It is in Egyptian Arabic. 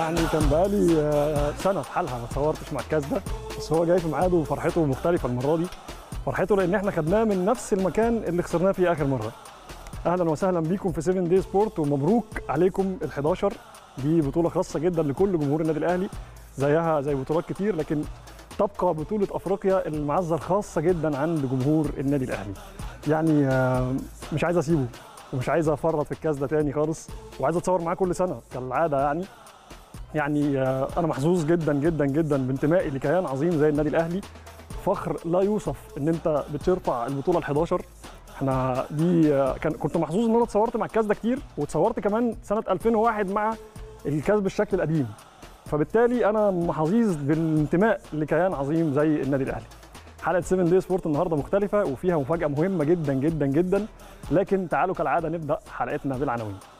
يعني كان بقالي آه، سنه في حالها ما اتصورتش مع الكاس ده بس هو جاي في ميعاده وفرحته مختلفه المره دي فرحته لان احنا خدناه من نفس المكان اللي خسرناه فيه اخر مره اهلا وسهلا بيكم في 7 دي سبورت ومبروك عليكم ال11 دي بطوله خاصه جدا لكل جمهور النادي الاهلي زيها زي بطولات كتير لكن تبقى بطوله افريقيا المعزه الخاصه جدا عند جمهور النادي الاهلي يعني آه، مش عايز اسيبه ومش عايز افرط في الكاس ده تاني خالص وعايز اتصور معاه كل سنه كالعاده يعني يعني آه، انا محظوظ جدا جدا جدا بانتمائي لكيان عظيم زي النادي الاهلي فخر لا يوصف ان انت بترفع البطوله ال11 احنا دي آه، كان كنت محظوظ ان انا اتصورت مع الكاس ده كتير واتصورت كمان سنه 2001 مع الكاس بالشكل القديم فبالتالي انا حظيظ بالانتماء لكيان عظيم زي النادي الاهلي حلقه 7 دي سبورت النهارده مختلفه وفيها مفاجاه مهمه جدا جدا جدا لكن تعالوا كالعاده نبدا حلقتنا بالعناوين